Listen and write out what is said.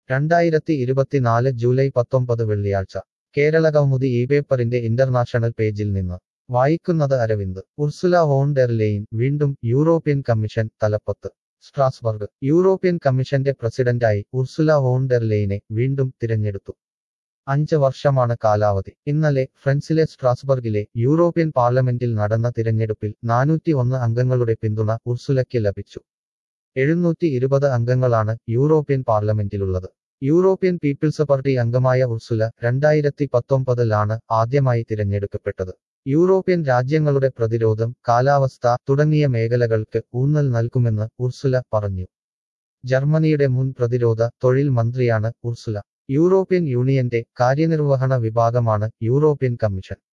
രണ്ടായിരത്തി ഇരുപത്തിനാല് ജൂലൈ പത്തൊമ്പത് വെള്ളിയാഴ്ച കേരളകൗമുദി ഈ പേപ്പറിന്റെ ഇന്റർനാഷണൽ പേജിൽ നിന്ന് വായിക്കുന്നത് Aravind Ursula von der Leyen വീണ്ടും യൂറോപ്യൻ കമ്മീഷൻ തലപ്പത്ത് സ്ട്രാസ്ബർഗ് യൂറോപ്യൻ കമ്മീഷന്റെ പ്രസിഡന്റായി ഉർസുല വോൺ ഡെർ ലെയിനെ വീണ്ടും തിരഞ്ഞെടുത്തു അഞ്ച് വർഷമാണ് കാലാവധി ഇന്നലെ ഫ്രൻസിലെ സ്ട്രാസ്ബർഗിലെ യൂറോപ്യൻ പാർലമെന്റിൽ നടന്ന തിരഞ്ഞെടുപ്പിൽ നാനൂറ്റി ഒന്ന് അംഗങ്ങളുടെ പിന്തുണ ഉർസുലയ്ക്ക് ലഭിച്ചു എഴുന്നൂറ്റി ഇരുപത് അംഗങ്ങളാണ് യൂറോപ്യൻ പാർലമെന്റിലുള്ളത് യൂറോപ്യൻ പീപ്പിൾസ് പാർട്ടി അംഗമായ ഉർസുല രണ്ടായിരത്തി പത്തൊമ്പതിലാണ് ആദ്യമായി തിരഞ്ഞെടുക്കപ്പെട്ടത് യൂറോപ്യൻ രാജ്യങ്ങളുടെ പ്രതിരോധം കാലാവസ്ഥ തുടങ്ങിയ മേഖലകൾക്ക് ഊന്നൽ നൽകുമെന്ന് ഉർസുല പറഞ്ഞു ജർമ്മനിയുടെ മുൻ പ്രതിരോധ തൊഴിൽ മന്ത്രിയാണ് ഉർസുല യൂറോപ്യൻ യൂണിയന്റെ കാര്യനിർവഹണ വിഭാഗമാണ് യൂറോപ്യൻ കമ്മീഷൻ